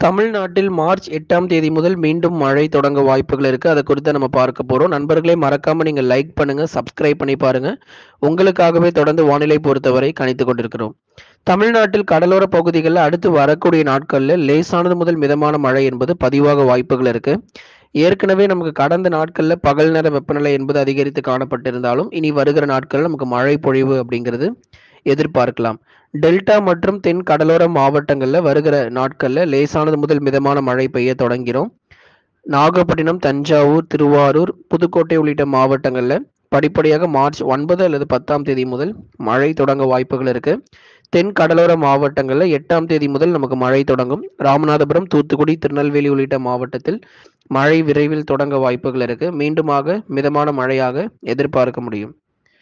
தமிழ்நாட்டில் மார்ச் எட்டாம் தேதி முதல் மீண்டும் மழை தொடங்க வாய்ப்புகள் இருக்கு அதை குறித்து நம்ம பார்க்க போறோம் நண்பர்களே மறக்காம நீங்க லைக் பண்ணுங்க சப்ஸ்கிரைப் பண்ணி பாருங்க உங்களுக்காகவே தொடர்ந்து வானிலை பொறுத்தவரை கணித்து கொண்டிருக்கிறோம் தமிழ்நாட்டில் கடலோர பகுதிகளில் அடுத்து வரக்கூடிய நாட்களில் லேசானது முதல் மிதமான மழை என்பது பதிவாக வாய்ப்புகள் இருக்கு ஏற்கனவே நமக்கு கடந்த நாட்களில் பகல் நேர வெப்பநிலை என்பது அதிகரித்து காணப்பட்டிருந்தாலும் இனி வருகிற நாட்களில் நமக்கு மழை பொழிவு அப்படிங்கிறது எதிர்பார்க்கலாம் டெல்டா மற்றும் தென் கடலோர மாவட்டங்களில் வருகிற நாட்களில் லேசானது முதல் மிதமான மழை பெய்ய தொடங்கிறோம் நாகப்பட்டினம் தஞ்சாவூர் திருவாரூர் புதுக்கோட்டை உள்ளிட்ட மாவட்டங்களில் படிப்படியாக மார்ச் ஒன்பது அல்லது பத்தாம் தேதி முதல் மழை தொடங்க வாய்ப்புகள் இருக்கு தென் கடலோர மாவட்டங்களில் எட்டாம் தேதி முதல் நமக்கு மழை தொடங்கும் ராமநாதபுரம் தூத்துக்குடி திருநெல்வேலி உள்ளிட்ட மாவட்டத்தில் மழை விரைவில் தொடங்க வாய்ப்புகள் இருக்கு மீண்டுமாக மிதமான மழையாக எதிர்பார்க்க முடியும்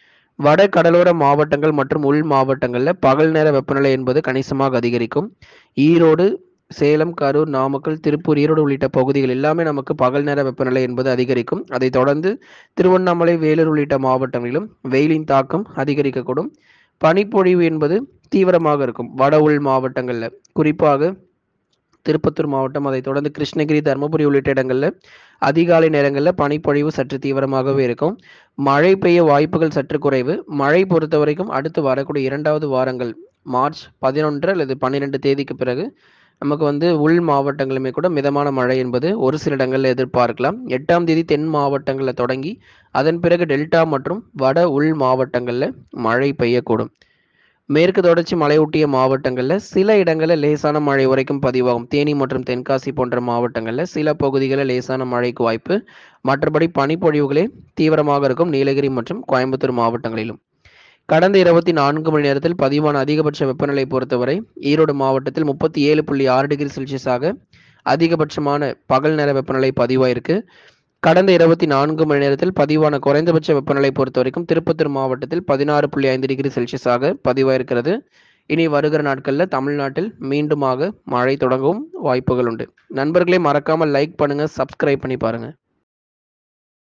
வட கடலோர மாவட்டங்கள் மற்றும் உள் மாவட்டங்களில் பகல் நேர வெப்பநிலை என்பது கணிசமாக அதிகரிக்கும் ஈரோடு சேலம் கரூர் நாமக்கல் திருப்பூர் ஈரோடு உள்ளிட்ட பகுதிகள் எல்லாமே நமக்கு பகல் நேர வெப்பநிலை என்பது அதிகரிக்கும் அதைத் தொடர்ந்து திருவண்ணாமலை வேலூர் உள்ளிட்ட மாவட்டங்களிலும் வெயிலின் தாக்கம் அதிகரிக்கக்கூடும் பனிப்பொழிவு என்பது தீவிரமாக இருக்கும் வட உள் மாவட்டங்களில் குறிப்பாக திருப்பத்தூர் மாவட்டம் அதைத் தொடர்ந்து கிருஷ்ணகிரி தருமபுரி உள்ளிட்ட இடங்களில் அதிகாலை நேரங்களில் பனிப்பொழிவு சற்று தீவிரமாகவே இருக்கும் மழை பெய்ய வாய்ப்புகள் சற்று குறைவு மழை பொறுத்த வரைக்கும் அடுத்து வரக்கூடிய இரண்டாவது வாரங்கள் மார்ச் பதினொன்று அல்லது பன்னிரெண்டு தேதிக்கு பிறகு நமக்கு வந்து உள் மாவட்டங்களுமே கூட மிதமான மழை என்பது ஒரு சில இடங்களில் எதிர்பார்க்கலாம் எட்டாம் தேதி தென் மாவட்டங்களில் தொடங்கி அதன் பிறகு டெல்டா மற்றும் வட உள் மாவட்டங்களில் மழை பெய்யக்கூடும் மேற்கு தொடர்ச்சி மலையொட்டிய மாவட்டங்களில் சில இடங்களில் லேசான மழை வரைக்கும் பதிவாகும் தேனி மற்றும் தென்காசி போன்ற மாவட்டங்களில் சில பகுதிகளில் லேசான மழைக்கு வாய்ப்பு மற்றபடி பனிப்பொழிவுகளே தீவிரமாக இருக்கும் நீலகிரி மற்றும் கோயம்புத்தூர் மாவட்டங்களிலும் கடந்த இருபத்தி நான்கு மணி நேரத்தில் பதிவான அதிகபட்ச வெப்பநிலை பொறுத்தவரை ஈரோடு மாவட்டத்தில் முப்பத்தி ஏழு புள்ளி ஆறு டிகிரி செல்சியஸாக அதிகபட்சமான பகல் நேர வெப்பநிலை பதிவாயிருக்கு கடந்த இருபத்தி நான்கு மணி நேரத்தில் பதிவான குறைந்தபட்ச வெப்பநிலை பொறுத்த வரைக்கும் திருப்பத்தூர் மாவட்டத்தில் பதினாறு புள்ளி ஐந்து டிகிரி செல்சியஸாக பதிவாயிருக்கிறது இனி வருகிற நாட்களில் தமிழ்நாட்டில் மீண்டுமாக மழை தொடங்கவும் வாய்ப்புகள் உண்டு நண்பர்களே மறக்காமல் லைக் பண்ணுங்க சப்ஸ்கிரைப் பண்ணி பாருங்க